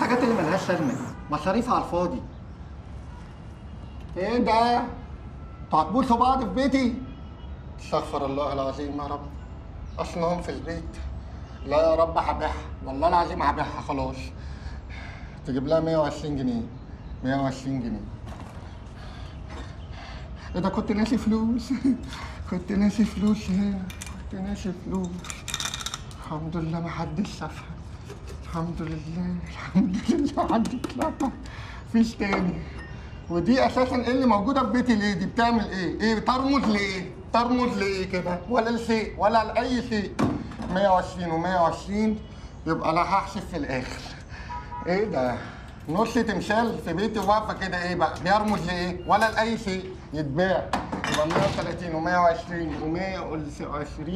الحاجات اللي ملهاش لازمه دي مصاريف على الفاضي ايه ده؟ انتوا هتبوسوا بعض في بيتي؟ استغفر الله العظيم يا رب اصلهم في البيت لا يا رب هبيعها والله العظيم هبيعها خلاص تجيب لها 120 جنيه 120 جنيه ايه ده كنت ناسي فلوس كنت ناسي فلوس هنا كنت ناسي فلوس الحمد لله ما حدش شافها الحمد لله الحمد لله عدت لقطة مفيش تاني ودي اساسا ايه اللي موجوده في بيتي ليه دي بتعمل ايه ايه ترمز لايه ترمز لايه كده ولا لشيء ولا لاي شيء 120 و120 يبقى انا هحسب في الاخر ايه ده نص تمثال في بيتي واقفه كده ايه بقى بيرمز لايه ولا لاي شيء يتباع يبقى 130 و120 و120